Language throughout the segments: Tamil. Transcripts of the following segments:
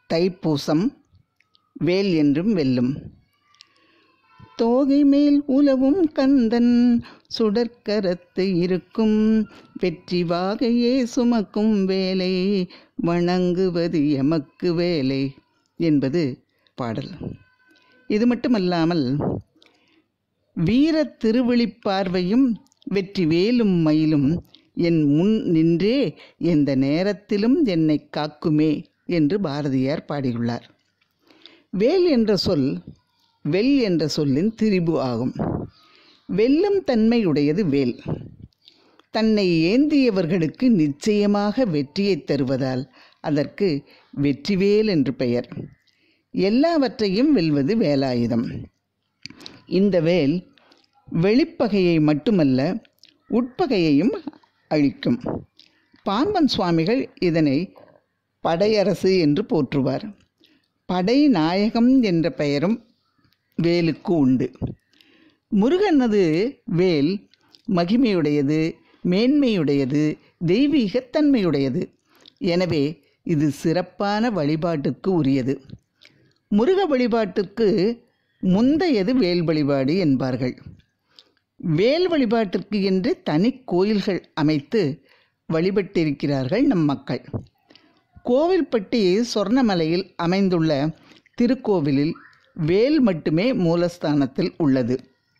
தைப்பூசம் வேல் என்றும் வெல்லும் தோகை மேல் உலவும் கந்தன் சுடற்கரத்து இருக்கும் வெற்றி வாகையே சுமக்கும் வேலை வணங்குவது எமக்கு வேலை என்பது பாடல் இது மட்டுமல்லாமல் வீர திருவிழிப்பார்வையும் வெற்றி வேலும் மயிலும் என் முன் நின்றே எந்த நேரத்திலும் என்னை காக்குமே என்று பாரதியார் பாடியுள்ளார் வேல் என்ற சொல் வெல் என்ற சொல்லின் திரிபு ஆகும் வெல்லும் தன்மையுடையது வேல் தன்னை ஏந்தியவர்களுக்கு நிச்சயமாக வெற்றியை தருவதால் அதற்கு வெற்றிவேல் என்று பெயர் எல்லாவற்றையும் வெல்வது வேலாயுதம் இந்த வேல் வெளிப்பகையை மட்டுமல்ல உட்பகையையும் அழிக்கும் பாம்பன் சுவாமிகள் இதனை படையரசு என்று போற்றுவார் படை நாயகம் என்ற பெயரும் வேலுக்கு உண்டு முருகனது வேல் மகிமையுடையது மேன்மையுடையது தெய்வீகத்தன்மையுடையது எனவே இது சிறப்பான வழிபாட்டுக்கு உரியது முருக வழிபாட்டுக்கு முந்தையது வேல் வழிபாடு என்பார்கள் வேல் வழிபாட்டிற்கு என்று தனி கோயில்கள் அமைத்து வழிபட்டிருக்கிறார்கள் நம் மக்கள் கோவில்பட்டி சொர்ணமலையில் அமைந்துள்ள திருக்கோவிலில் வேல் மட்டுமே மூலஸ்தானத்தில் உள்ளது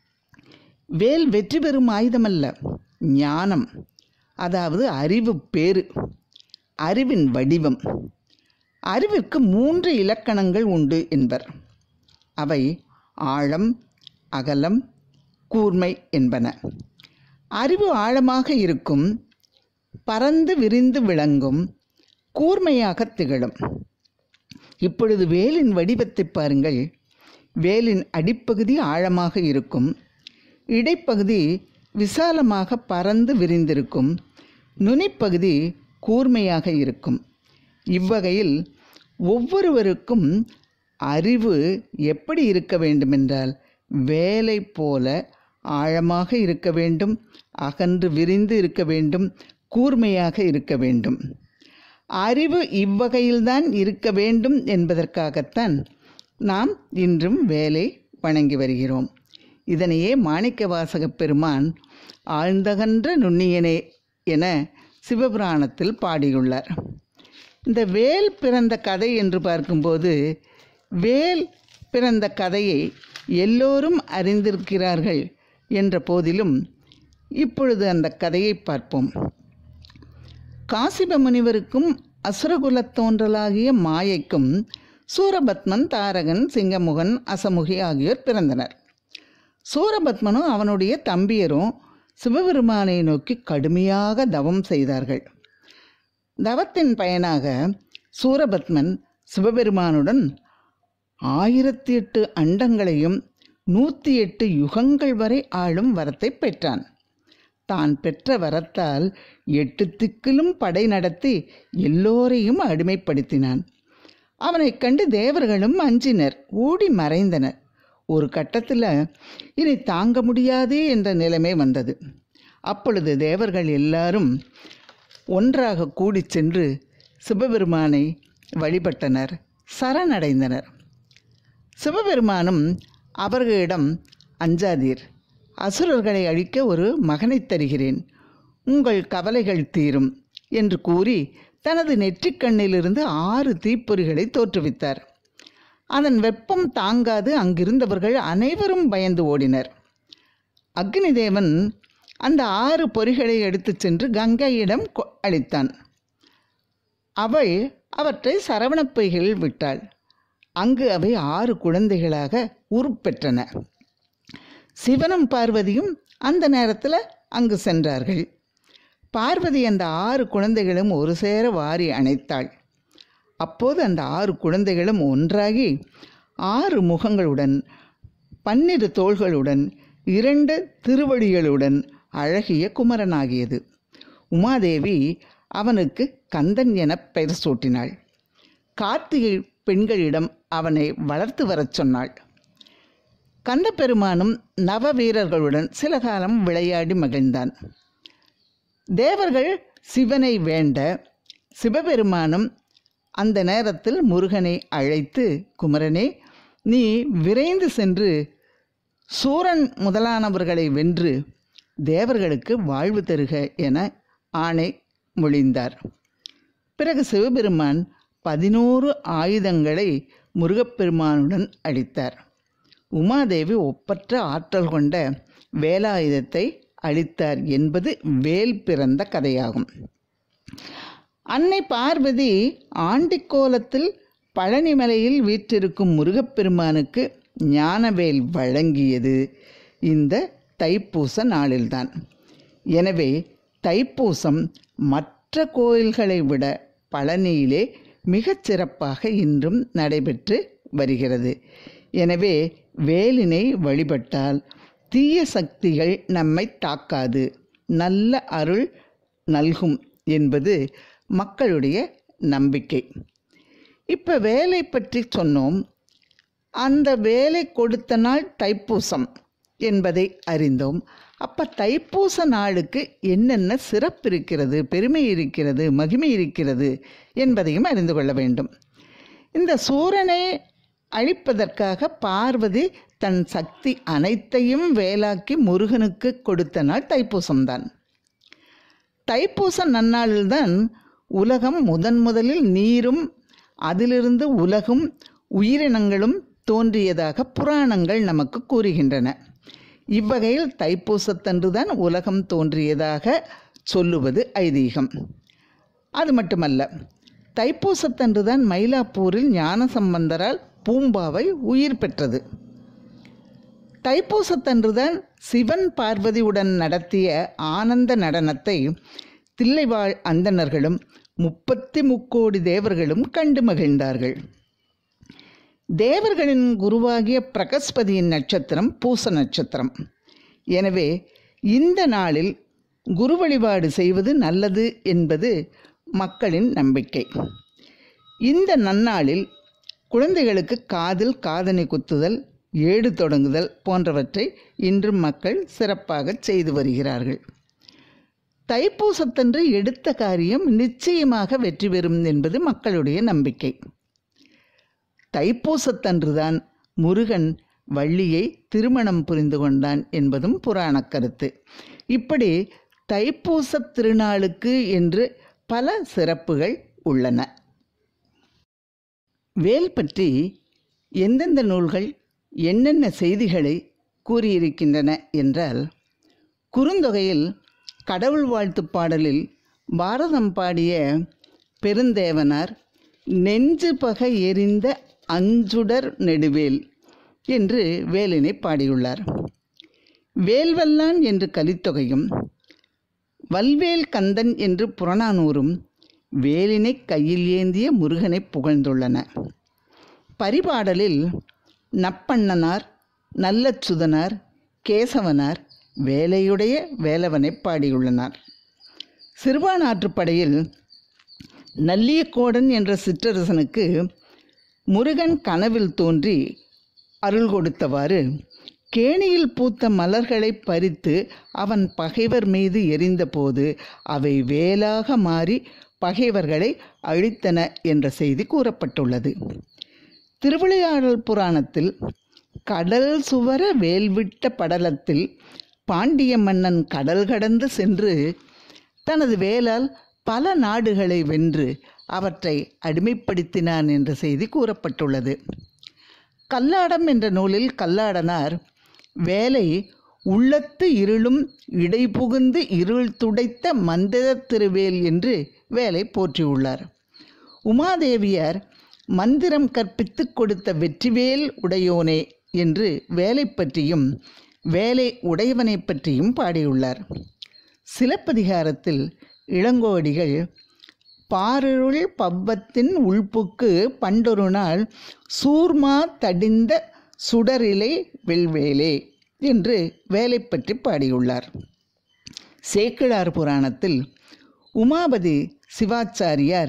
வேல் வெற்றி பெறும் ஆயுதமல்ல ஞானம் அதாவது அறிவு பேறு அறிவின் வடிவம் அறிவிற்கு மூன்று இலக்கணங்கள் உண்டு என்பர் அவை ஆழம் அகலம் கூர்மை என்பன அறிவு ஆழமாக இருக்கும் பறந்து விரிந்து விளங்கும் கூர்மையாக திகழும் இப்பொழுது வேலின் வடிவத்தை பாருங்கள் வேலின் அடிப்பகுதி ஆழமாக இருக்கும் இடைப்பகுதி விசாலமாக பறந்து விரிந்திருக்கும் நுனிப்பகுதி கூர்மையாக இருக்கும் இவ்வகையில் ஒவ்வொருவருக்கும் அறிவு எப்படி இருக்க வேண்டுமென்றால் வேலை போல ஆழமாக இருக்க வேண்டும் அகன்று விரிந்து இருக்க வேண்டும் கூர்மையாக இருக்க வேண்டும் அறிவு இவ்வகையில்தான் இருக்க வேண்டும் என்பதற்காகத்தான் நாம் இன்றும் வேலை வணங்கி வருகிறோம் இதனையே மாணிக்க வாசகப் பெருமான் ஆழ்ந்தகன்ற நுண்ணியனே என சிவபுராணத்தில் பாடியுள்ளார் இந்த வேல் பிறந்த கதை என்று பார்க்கும்போது வேல் பிறந்த கதையை எல்லோரும் அறிந்திருக்கிறார்கள் என்ற போதிலும் இப்பொழுது அந்த கதையை பார்ப்போம் காசிப முனிவருக்கும் அசுரகுலத் தோன்றலாகிய மாயைக்கும் சூரபத்மன் தாரகன் சிங்கமுகன் அசமுகி ஆகியோர் பிறந்தனர் சூரபத்மனும் அவனுடைய தம்பியரும் சிவபெருமானை நோக்கி கடுமையாக தவம் செய்தார்கள் தவத்தின் பயனாக சூரபத்மன் சிவபெருமானுடன் ஆயிரத்தி எட்டு அண்டங்களையும் நூற்றி எட்டு யுகங்கள் வரை ஆளும் வரத்தை பெற்றான் தான் பெற்ற வரத்தால் எட்டு திக்கிலும் படை நடத்தி எல்லோரையும் அடிமைப்படுத்தினான் அவனைக் கண்டு தேவர்களும் அஞ்சினர் ஓடி மறைந்தனர் ஒரு கட்டத்தில் இனி தாங்க முடியாதே என்ற நிலைமை வந்தது அப்பொழுது தேவர்கள் எல்லாரும் ஒன்றாக கூடிச் சென்று சிவபெருமானை வழிபட்டனர் சரணடைந்தனர் சிவபெருமானும் அவர்களிடம் அஞ்சாதீர் அசுரர்களை அழிக்க ஒரு மகனைத் தருகிறேன் உங்கள் கவலைகள் தீரும் என்று கூறி தனது நெற்றிக்கண்ணிலிருந்து ஆறு தீப்பொறிகளை தோற்றுவித்தார் அதன் வெப்பம் தாங்காது அங்கிருந்தவர்கள் அனைவரும் பயந்து ஓடினர் அக்னிதேவன் அந்த ஆறு பொறிகளை எடுத்துச் சென்று கங்கையிடம் கொ- அளித்தான் அவள் அவற்றை சரவணப் பொய்களில் விட்டாள் அங்கு அவை ஆறு குழந்தைகளாக உருப்பெற்றன சிவனும் பார்வதியும் அந்த நேரத்தில் அங்கு சென்றார்கள் பார்வதி அந்த ஆறு குழந்தைகளும் ஒரு சேர வாரி அணைத்தாள் அப்போது அந்த ஆறு குழந்தைகளும் ஒன்றாகி ஆறு முகங்களுடன் பன்னிரு தோள்களுடன் இரண்டு திருவடிகளுடன் அழகிய குமரனாகியது உமாதேவி அவனுக்கு கந்தன் எனப் பெயர் சூட்டினாள் கார்த்திகை பெண்களிடம் அவனை வளர்த்து வரச் சொன்னாள் கந்தப்பெருமானும் நவ வீரர்களுடன் சில காலம் விளையாடி மகிழ்ந்தான் தேவர்கள் சிவனை வேண்ட சிவபெருமானும் அந்த நேரத்தில் முருகனை அழைத்து குமரனே நீ விரைந்து சென்று சூரன் முதலானவர்களை வென்று தேவர்களுக்கு வாழ்வு தருக என ஆணை மொழிந்தார் பிறகு சிவபெருமான் பதினோரு ஆயுதங்களை முருகப்பெருமானுடன் அளித்தார் உமாதேவி ஒப்பற்ற ஆற்றல் கொண்ட வேலாயுதத்தை அளித்தார் என்பது வேல் பிறந்த கதையாகும் அன்னை பார்வதி ஆண்டிக்கோலத்தில் பழனிமலையில் வீற்றிருக்கும் முருகப்பெருமானுக்கு ஞானவேல் வழங்கியது இந்த தைப்பூச நாளில்தான் எனவே தைப்பூசம் மற்ற கோயில்களை விட பழனியிலே மிகச் சிறப்பாக இன்றும் நடைபெற்று வருகிறது எனவே வேலினை வழிபட்டால் தீய சக்திகள் நம்மை தாக்காது நல்ல அருள் நல்கும் என்பது மக்களுடைய நம்பிக்கை இப்போ வேலை பற்றி சொன்னோம் அந்த வேலை கொடுத்த நாள் தைப்பூசம் என்பதை அறிந்தோம் அப்போ தைப்பூச நாளுக்கு என்னென்ன சிறப்பு இருக்கிறது பெருமை இருக்கிறது மகிமை இருக்கிறது என்பதையும் அறிந்து கொள்ள வேண்டும் இந்த சூரனை அழிப்பதற்காக பார்வதி தன் சக்தி அனைத்தையும் வேலாக்கி முருகனுக்கு கொடுத்த நாள் தைப்பூசம்தான் தைப்பூச நன்னாளில்தான் உலகம் முதன் முதலில் நீரும் அதிலிருந்து உலகும் உயிரினங்களும் தோன்றியதாக புராணங்கள் நமக்கு கூறுகின்றன இவ்வகையில் தைப்பூசத்தன்றுதான் உலகம் தோன்றியதாக சொல்லுவது ஐதீகம் அது மட்டுமல்ல தைப்பூசத்தன்றுதான் மயிலாப்பூரில் ஞானசம்பந்தரால் பூம்பாவை உயிர் பெற்றது தைப்பூசத்தன்றுதான் சிவன் பார்வதியுடன் நடத்திய ஆனந்த நடனத்தை தில்லைவாழ் அந்தணர்களும் முப்பத்தி முக்கோடி தேவர்களும் கண்டு மகிழ்ந்தார்கள் தேவர்களின் குருவாகிய பிரகஸ்பதியின் நட்சத்திரம் பூச நட்சத்திரம் எனவே இந்த நாளில் குரு வழிபாடு செய்வது நல்லது என்பது மக்களின் நம்பிக்கை இந்த நன்னாளில் குழந்தைகளுக்கு காதில் காதணி குத்துதல் ஏடு தொடங்குதல் போன்றவற்றை இன்றும் மக்கள் சிறப்பாக செய்து வருகிறார்கள் தைப்பூசத்தன்று எடுத்த காரியம் நிச்சயமாக வெற்றி பெறும் என்பது மக்களுடைய நம்பிக்கை தைப்பூசத்தன்றுதான் முருகன் வள்ளியை திருமணம் புரிந்து கொண்டான் என்பதும் புராணக் கருத்து இப்படி தைப்பூச திருநாளுக்கு என்று பல சிறப்புகள் உள்ளன வேல் பற்றி எந்தெந்த நூல்கள் என்னென்ன செய்திகளை கூறியிருக்கின்றன என்றால் குறுந்தொகையில் கடவுள் வாழ்த்து பாடலில் பாரதம் பாடிய பெருந்தேவனார் நெஞ்சு பகை எரிந்த அஞ்சுடர் நெடுவேல் என்று வேலினை பாடியுள்ளார் வேல்வல்லான் என்று கலித்தொகையும் வல்வேல் கந்தன் என்று புறநானூரும் வேலினை கையில் ஏந்திய முருகனை புகழ்ந்துள்ளன பரிபாடலில் நப்பண்ணனார் நல்லச்சுதனார் கேசவனார் வேலையுடைய வேலவனை பாடியுள்ளனர் சிறுபானாற்றுப்படையில் நல்லியக்கோடன் என்ற சிற்றரசனுக்கு முருகன் கனவில் தோன்றி அருள் கொடுத்தவாறு கேணியில் பூத்த மலர்களை பறித்து அவன் பகைவர் மீது எரிந்தபோது அவை வேலாக மாறி பகைவர்களை அழித்தன என்ற செய்தி கூறப்பட்டுள்ளது திருவிளையாடல் புராணத்தில் கடல் சுவர வேல்விட்ட படலத்தில் பாண்டிய மன்னன் கடல் கடந்து சென்று தனது வேலால் பல நாடுகளை வென்று அவற்றை அடிமைப்படுத்தினான் என்ற செய்தி கூறப்பட்டுள்ளது கல்லாடம் என்ற நூலில் கல்லாடனார் வேலை உள்ளத்து இருளும் இடைபுகுந்து இருள் துடைத்த மந்திர திருவேல் என்று வேலை போற்றியுள்ளார் உமாதேவியார் மந்திரம் கற்பித்து கொடுத்த வெற்றிவேல் உடையோனே என்று வேலை பற்றியும் வேலை உடையவனை பற்றியும் பாடியுள்ளார் சிலப்பதிகாரத்தில் இளங்கோடிகள் பாருள் பவ்வத்தின் உள்புக்கு பண்டொரு நாள் சூர்மா தடிந்த சுடரிலை வெல்வேலே என்று வேலை பற்றி பாடியுள்ளார் சேக்கிழார் புராணத்தில் உமாபதி சிவாச்சாரியார்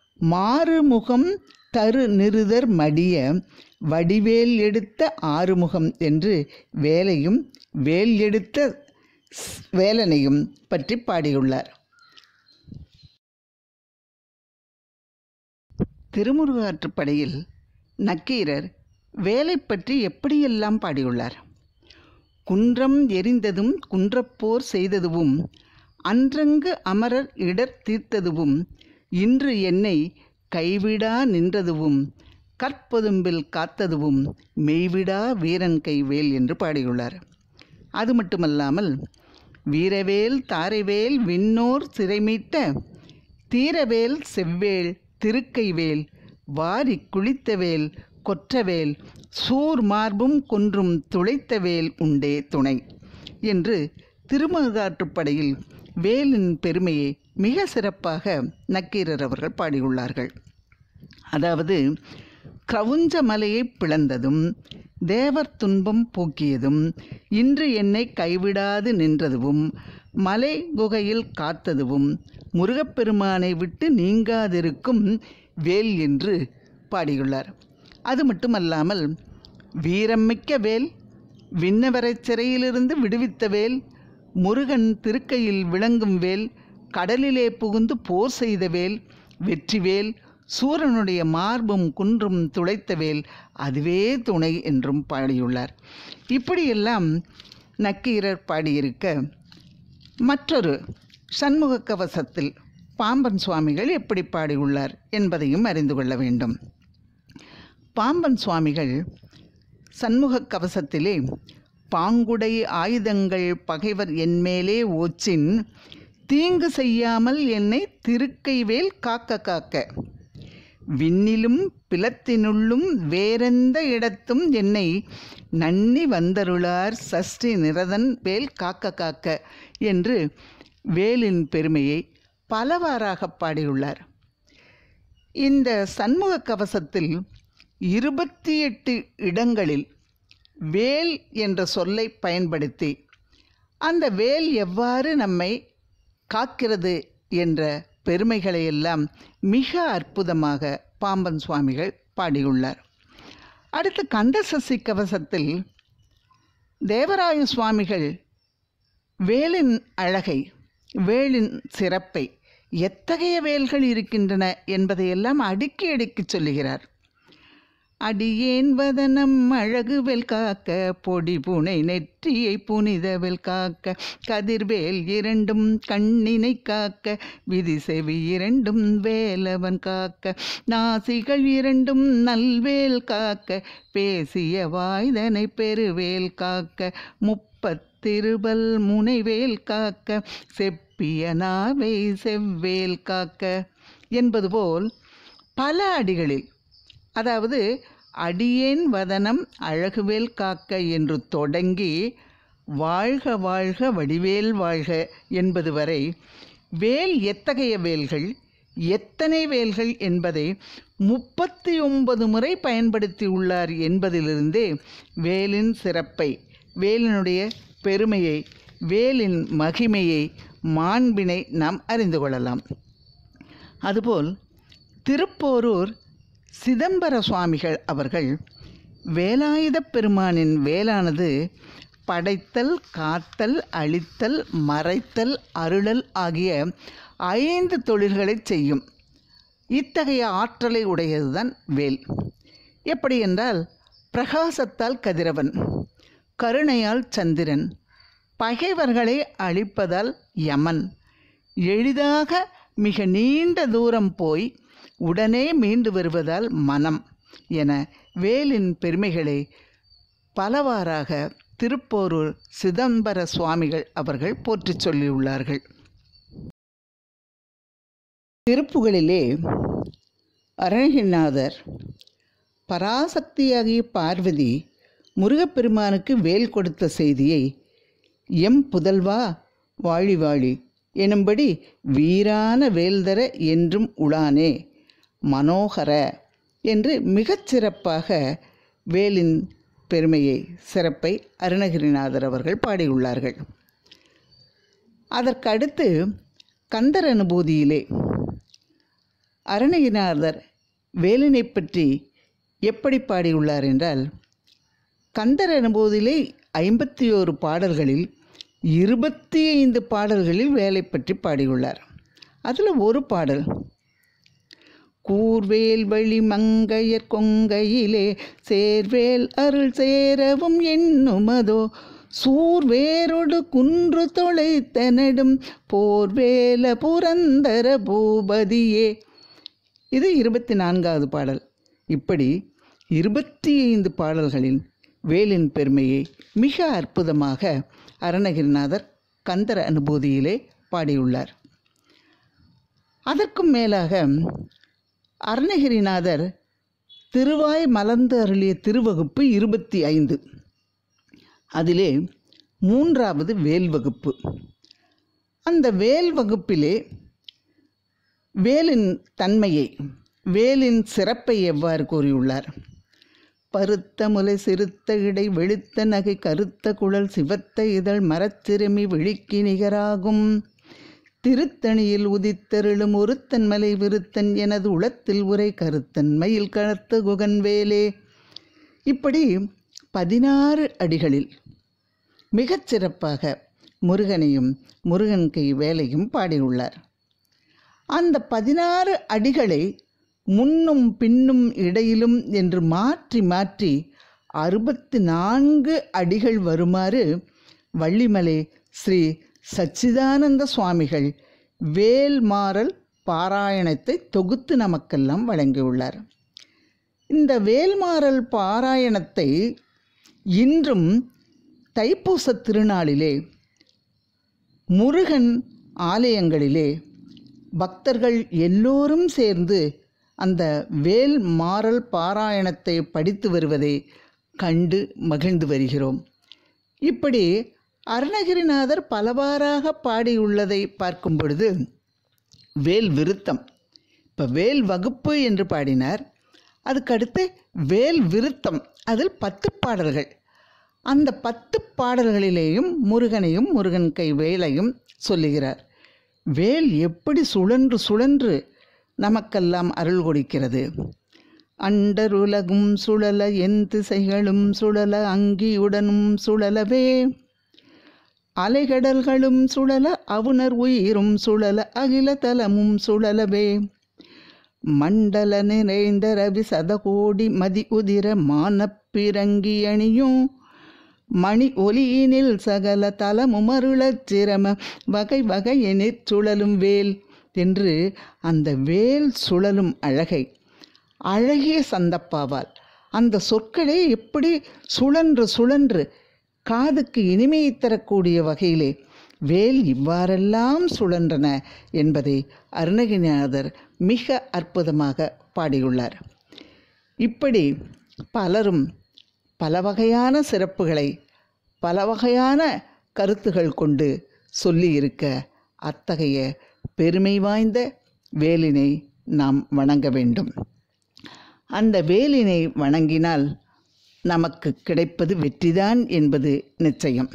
மாறுமுகம் தரு நிருதர் மடிய வடிவேல் எடுத்த ஆறுமுகம் என்று வேலையும் வேல் எடுத்த ஸ்- வேலனையும் பற்றி பாடியுள்ளார் திருமுருகாற்றுப்படையில் நக்கீரர் வேலை பற்றி எப்படியெல்லாம் பாடியுள்ளார் குன்றம் எரிந்ததும் குன்றப்போர் செய்ததுவும் அன்றங்கு அமரர் இடர் தீர்த்ததுவும் இன்று என்னை கைவிடா நின்றதுவும் கற்பொதும்பில் காத்ததுவும் மெய்விடா வீரன் கைவேல் என்று பாடியுள்ளார் அது மட்டுமல்லாமல் வீரவேல் தாரைவேல் விண்ணோர் சிறைமீட்ட தீரவேல் செவ்வேல் திருக்கைவேல் வாரி குளித்தவேல் கொற்றவேல் சூர் மார்பும் கொன்றும் துளைத்தவேல் உண்டே துணை என்று திருமகாற்றுப்படையில் வேலின் பெருமையை மிக சிறப்பாக நக்கீரர் அவர்கள் பாடியுள்ளார்கள் அதாவது கிரவுஞ்ச மலையை பிளந்ததும் தேவர் துன்பம் போக்கியதும் இன்று என்னை கைவிடாது நின்றதுவும் மலை குகையில் காத்ததுவும் முருகப்பெருமானை விட்டு நீங்காதிருக்கும் வேல் என்று பாடியுள்ளார் அது மட்டுமல்லாமல் வீரமிக்க வேல் விண்ணவரை சிறையிலிருந்து விடுவித்த வேல் முருகன் திருக்கையில் விளங்கும் வேல் கடலிலே புகுந்து போர் செய்த வேல் வெற்றிவேல் சூரனுடைய மார்பும் குன்றும் துளைத்த வேல் அதுவே துணை என்றும் பாடியுள்ளார் இப்படியெல்லாம் நக்கீரர் பாடியிருக்க மற்றொரு சண்முக கவசத்தில் பாம்பன் சுவாமிகள் எப்படி பாடியுள்ளார் என்பதையும் அறிந்து கொள்ள வேண்டும் பாம்பன் சுவாமிகள் சண்முக கவசத்திலே பாங்குடை ஆயுதங்கள் பகைவர் என்மேலே ஓச்சின் தீங்கு செய்யாமல் என்னை திருக்கைவேல் காக்க காக்க விண்ணிலும் பிளத்தினுள்ளும் வேறெந்த இடத்தும் என்னை நன்னி வந்தருளார் சஷ்டி நிரதன் வேல் காக்க காக்க என்று வேலின் பெருமையை பலவாறாக பாடியுள்ளார் இந்த சண்முக கவசத்தில் இருபத்தி எட்டு இடங்களில் வேல் என்ற சொல்லை பயன்படுத்தி அந்த வேல் எவ்வாறு நம்மை காக்கிறது என்ற பெருமைகளை எல்லாம் மிக அற்புதமாக பாம்பன் சுவாமிகள் பாடியுள்ளார் அடுத்து கந்தசசி கவசத்தில் தேவராய சுவாமிகள் வேலின் அழகை வேலின் சிறப்பை எத்தகைய வேல்கள் இருக்கின்றன என்பதையெல்லாம் அடுக்கி அடுக்கி சொல்லுகிறார் அடியேன் வதனம் அழகுவேல் காக்க பொடி புனை நெற்றியை புனிதவேல் காக்க கதிர்வேல் இரண்டும் கண்ணினை காக்க விதி செவி இரண்டும் வேலவன் காக்க நாசிகள் இரண்டும் நல்வேல் காக்க பேசிய வாய்தனை பெருவேல் காக்க முப்பத்திருபல் முனைவேல் காக்க செப்பிய நாவை செவ்வேல் காக்க என்பது போல் பல அடிகளில் அதாவது அடியேன் வதனம் அழகுவேல் காக்க என்று தொடங்கி வாழ்க வாழ்க வடிவேல் வாழ்க என்பது வரை வேல் எத்தகைய வேல்கள் எத்தனை வேல்கள் என்பதை முப்பத்தி ஒன்பது முறை பயன்படுத்தியுள்ளார் என்பதிலிருந்தே வேலின் சிறப்பை வேலினுடைய பெருமையை வேலின் மகிமையை மாண்பினை நாம் அறிந்து கொள்ளலாம் அதுபோல் திருப்போரூர் சிதம்பர சுவாமிகள் அவர்கள் வேலாயுதப் பெருமானின் வேலானது படைத்தல் காத்தல் அழித்தல் மறைத்தல் அருளல் ஆகிய ஐந்து தொழில்களை செய்யும் இத்தகைய ஆற்றலை உடையதுதான் வேல் எப்படி என்றால் பிரகாசத்தால் கதிரவன் கருணையால் சந்திரன் பகைவர்களை அழிப்பதால் யமன் எளிதாக மிக நீண்ட தூரம் போய் உடனே மீண்டு வருவதால் மனம் என வேலின் பெருமைகளை பலவாறாக திருப்போரூர் சிதம்பர சுவாமிகள் அவர்கள் போற்றிச் சொல்லியுள்ளார்கள் திருப்புகளிலே அருணகிரிநாதர் பராசக்தியாகிய பார்வதி முருகப்பெருமானுக்கு வேல் கொடுத்த செய்தியை எம் புதல்வா வாழி வாழி எனும்படி வீரான வேல்தர என்றும் உளானே மனோகர என்று மிகச் சிறப்பாக வேலின் பெருமையை சிறப்பை அருணகிரிநாதர் அவர்கள் பாடியுள்ளார்கள் அதற்கடுத்து கந்தர் அனுபூதியிலே அருணகிரிநாதர் வேலினை பற்றி எப்படி பாடியுள்ளார் என்றால் கந்தர் அனுபூதியிலே ஐம்பத்தி ஓரு பாடல்களில் இருபத்தி ஐந்து பாடல்களில் வேலை பற்றி பாடியுள்ளார் அதில் ஒரு பாடல் கூர்வேல் வழி மங்கையர் கொங்கையிலே சேர்வேல் அருள் சேரவும் எண்ணுமதோ சூர்வேரொடு குன்று தொலைத்தனடும் போர்வேல புரந்தர பூபதியே இது இருபத்தி நான்காவது பாடல் இப்படி இருபத்தி ஐந்து பாடல்களில் வேலின் பெருமையை மிக அற்புதமாக அருணகிரிநாதர் கந்தர அனுபூதியிலே பாடியுள்ளார் அதற்கும் மேலாக அருணகிரிநாதர் திருவாய் மலர்ந்து அருளிய திருவகுப்பு இருபத்தி ஐந்து அதிலே மூன்றாவது வேல் வகுப்பு அந்த வேல் வகுப்பிலே வேலின் தன்மையை வேலின் சிறப்பை எவ்வாறு கூறியுள்ளார் பருத்த முலை சிறுத்த இடை வெளுத்த நகை கருத்த குழல் சிவத்த இதழ் மரச்சிறுமி விழிக்கு நிகராகும் திருத்தணியில் உதித்தருளும் ஒருத்தன் மலை விருத்தன் எனது உளத்தில் உரை கருத்தன் மயில் கழுத்த குகன் வேலே இப்படி பதினாறு அடிகளில் மிகச் சிறப்பாக முருகனையும் முருகன் கை வேலையும் பாடியுள்ளார் அந்த பதினாறு அடிகளை முன்னும் பின்னும் இடையிலும் என்று மாற்றி மாற்றி அறுபத்தி நான்கு அடிகள் வருமாறு வள்ளிமலை ஸ்ரீ சச்சிதானந்த சுவாமிகள் வேல்மாறல் பாராயணத்தை தொகுத்து நமக்கெல்லாம் வழங்கியுள்ளார் இந்த வேல்மாறல் பாராயணத்தை இன்றும் தைப்பூச திருநாளிலே முருகன் ஆலயங்களிலே பக்தர்கள் எல்லோரும் சேர்ந்து அந்த வேல் மாறல் பாராயணத்தை படித்து வருவதை கண்டு மகிழ்ந்து வருகிறோம் இப்படி அருணகிரிநாதர் பலவாறாக பாடியுள்ளதை பார்க்கும் பொழுது வேல் விருத்தம் இப்போ வேல் வகுப்பு என்று பாடினார் அதுக்கடுத்து வேல் விருத்தம் அதில் பத்து பாடல்கள் அந்த பத்து பாடல்களிலேயும் முருகனையும் முருகன் கை வேலையும் சொல்லுகிறார் வேல் எப்படி சுழன்று சுழன்று நமக்கெல்லாம் அருள் கொடுக்கிறது அண்டருலகும் சுழல என் திசைகளும் சுழல அங்கியுடனும் சுழலவே அலைகடல்களும் சுழல அவுணர் உயிரும் சுழல அகில தலமும் சுழலவே மண்டல நிறைந்த ரவி சதகோடி மதி உதிர மானப்பிறங்கி அணியும் மணி ஒலியினில் சகல தலமுமருளச் சிரம வகை வகையெனிற் சுழலும் வேல் என்று அந்த வேல் சுழலும் அழகை அழகிய சந்தப்பாவால் அந்த சொற்களே எப்படி சுழன்று சுழன்று காதுக்கு இனிமையை தரக்கூடிய வகையிலே வேல் இவ்வாறெல்லாம் சுழன்றன என்பதை அருணகிரிநாதர் மிக அற்புதமாக பாடியுள்ளார் இப்படி பலரும் பல வகையான சிறப்புகளை பல வகையான கருத்துகள் கொண்டு சொல்லியிருக்க அத்தகைய பெருமை வாய்ந்த வேலினை நாம் வணங்க வேண்டும் அந்த வேலினை வணங்கினால் நமக்கு கிடைப்பது வெற்றிதான் என்பது நிச்சயம்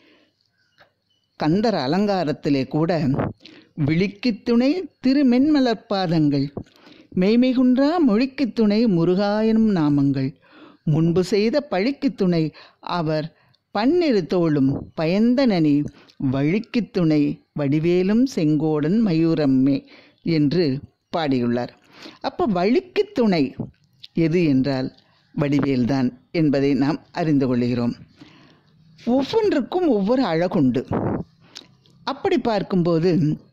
கந்தர் அலங்காரத்திலே கூட விழிக்குத் துணை திருமென்மலர்பாதங்கள் மெய்மைகுன்றா மொழிக்குத் துணை முருகாயனும் நாமங்கள் முன்பு செய்த பழிக்குத் துணை அவர் பன்னிரு தோளும் பயந்தனனி வழிக்குத் துணை வடிவேலும் செங்கோடன் மயூரம்மே என்று பாடியுள்ளார் அப்போ வழிக்குத் துணை எது என்றால் வடிவேல்தான் என்பதை நாம் அறிந்து கொள்கிறோம் ஒவ்வொன்றுக்கும் ஒவ்வொரு அழகுண்டு அப்படி பார்க்கும்போது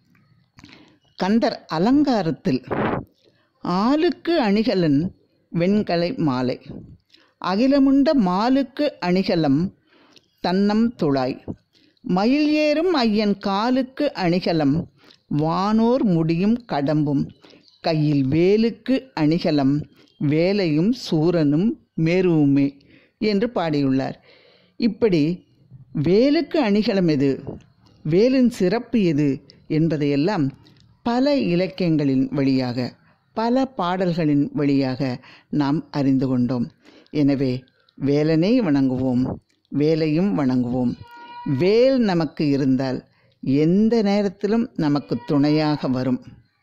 கந்தர் அலங்காரத்தில் ஆளுக்கு அணிகலன் வெண்கலை மாலை அகிலமுண்ட மாலுக்கு அணிகலம் தன்னம் துழாய் மயில் ஏறும் ஐயன் காலுக்கு அணிகலம் வானோர் முடியும் கடம்பும் கையில் வேலுக்கு அணிகலம் வேலையும் சூரனும் மேருவுமே என்று பாடியுள்ளார் இப்படி வேலுக்கு அணிகலம் எது வேலின் சிறப்பு எது என்பதையெல்லாம் பல இலக்கியங்களின் வழியாக பல பாடல்களின் வழியாக நாம் அறிந்து கொண்டோம் எனவே வேலனை வணங்குவோம் வேலையும் வணங்குவோம் வேல் நமக்கு இருந்தால் எந்த நேரத்திலும் நமக்கு துணையாக வரும்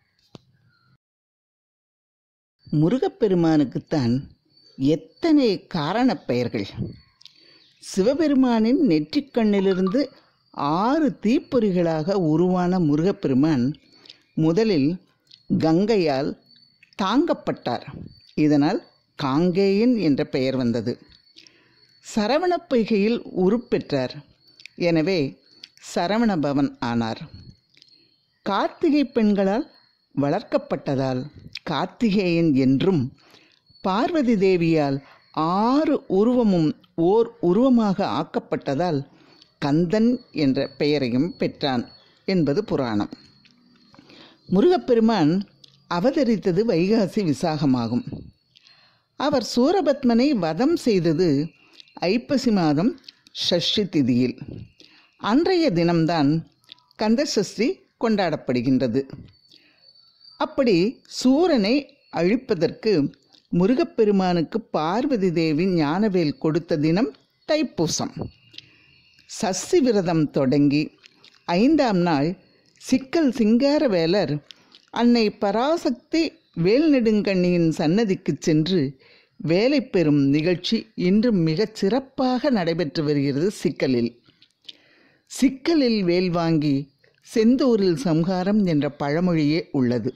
முருகப்பெருமானுக்குத்தான் எத்தனை காரணப் பெயர்கள் சிவபெருமானின் நெற்றிக்கண்ணிலிருந்து ஆறு தீப்பொறிகளாக உருவான முருகப்பெருமான் முதலில் கங்கையால் தாங்கப்பட்டார் இதனால் காங்கேயன் என்ற பெயர் வந்தது சரவணப் பொய்கையில் உருப்பெற்றார் எனவே சரவணபவன் ஆனார் கார்த்திகை பெண்களால் வளர்க்கப்பட்டதால் கார்த்திகேயன் என்றும் பார்வதி தேவியால் ஆறு உருவமும் ஓர் உருவமாக ஆக்கப்பட்டதால் கந்தன் என்ற பெயரையும் பெற்றான் என்பது புராணம் முருகப்பெருமான் அவதரித்தது வைகாசி விசாகமாகும் அவர் சூரபத்மனை வதம் செய்தது ஐப்பசி மாதம் ஷஷ்டி திதியில் அன்றைய தினம்தான் கந்தசஷ்டி கொண்டாடப்படுகின்றது அப்படி சூரனை அழிப்பதற்கு முருகப்பெருமானுக்கு பார்வதி தேவி ஞானவேல் கொடுத்த தினம் தைப்பூசம் சஷ்டி விரதம் தொடங்கி ஐந்தாம் நாள் சிக்கல் சிங்காரவேலர் அன்னை பராசக்தி வேல்நெடுங்கண்ணியின் சன்னதிக்கு சென்று வேலை பெறும் நிகழ்ச்சி இன்று மிகச் சிறப்பாக நடைபெற்று வருகிறது சிக்கலில் சிக்கலில் வேல் வாங்கி செந்தூரில் சம்ஹாரம் என்ற பழமொழியே உள்ளது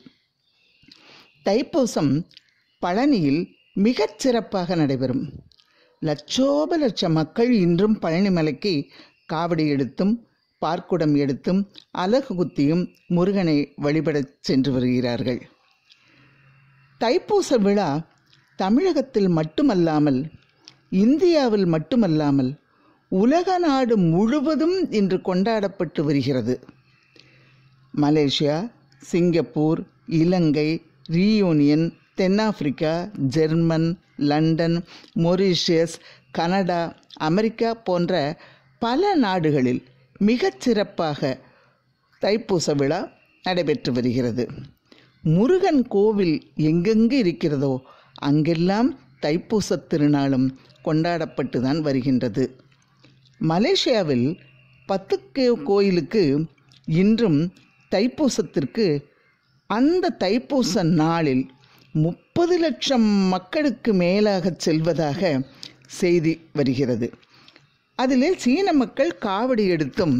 தைப்பூசம் பழனியில் மிகச் சிறப்பாக நடைபெறும் லட்சோப லட்ச மக்கள் இன்றும் பழனிமலைக்கு காவடி எடுத்தும் பார்க்குடம் எடுத்தும் அலகு குத்தியும் முருகனை வழிபடச் சென்று வருகிறார்கள் தைப்பூச விழா தமிழகத்தில் மட்டுமல்லாமல் இந்தியாவில் மட்டுமல்லாமல் உலக நாடு முழுவதும் இன்று கொண்டாடப்பட்டு வருகிறது மலேசியா சிங்கப்பூர் இலங்கை ரீயூனியன் தென்னாப்பிரிக்கா German London Mauritius Canada America போன்ற பல நாடுகளில் மிகச் சிறப்பாக தைப்பூச விழா நடைபெற்று வருகிறது முருகன் கோவில் எங்கெங்கு இருக்கிறதோ அங்கெல்லாம் தைப்பூச திருநாளும் கொண்டாடப்பட்டு தான் வருகின்றது மலேசியாவில் பத்து கோயிலுக்கு இன்றும் தைப்பூசத்திற்கு அந்த தைப்பூச நாளில் முப்பது லட்சம் மக்களுக்கு மேலாக செல்வதாக செய்தி வருகிறது அதிலே சீன மக்கள் காவடி எடுத்தும்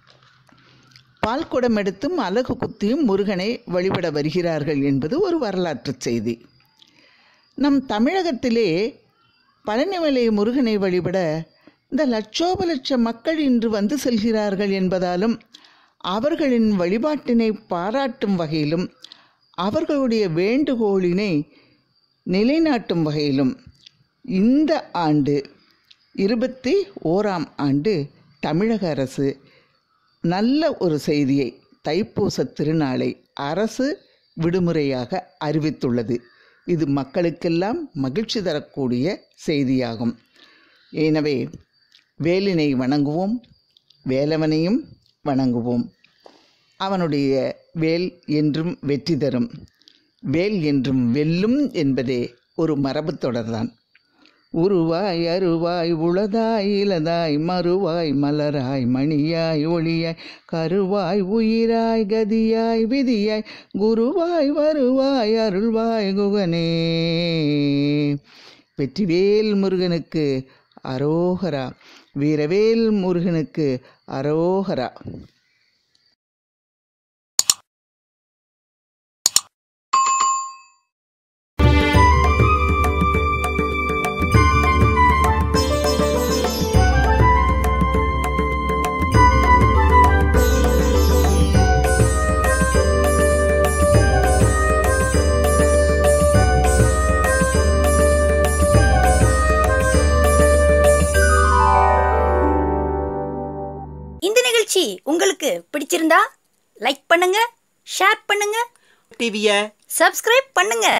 பால்குடம் எடுத்தும் அலகு குத்தியும் முருகனை வழிபட வருகிறார்கள் என்பது ஒரு வரலாற்று செய்தி நம் தமிழகத்திலே பழனிமலை முருகனை வழிபட இந்த லட்சோப லட்ச மக்கள் இன்று வந்து செல்கிறார்கள் என்பதாலும் அவர்களின் வழிபாட்டினை பாராட்டும் வகையிலும் அவர்களுடைய வேண்டுகோளினை நிலைநாட்டும் வகையிலும் இந்த ஆண்டு இருபத்தி ஓராம் ஆண்டு தமிழக அரசு நல்ல ஒரு செய்தியை தைப்பூச திருநாளை அரசு விடுமுறையாக அறிவித்துள்ளது இது மக்களுக்கெல்லாம் மகிழ்ச்சி தரக்கூடிய செய்தியாகும் எனவே வேலினை வணங்குவோம் வேலவனையும் வணங்குவோம் அவனுடைய வேல் என்றும் வெற்றி தரும் வேல் என்றும் வெல்லும் என்பதே ஒரு மரபு தொடர்தான் உருவாய் அருவாய் உளதாய் இலதாய் மறுவாய் மலராய் மணியாய் ஒளியாய் கருவாய் உயிராய் கதியாய் விதியாய் குருவாய் வருவாய் அருள்வாய் குகனே வெற்றிவேல் முருகனுக்கு அரோகரா வீரவேல் முருகனுக்கு அரோகரா இந்த நிகழ்ச்சி உங்களுக்கு பிடிச்சிருந்தா லைக் பண்ணுங்க ஷேர் பண்ணுங்க டிவியை சப்ஸ்கிரைப் பண்ணுங்க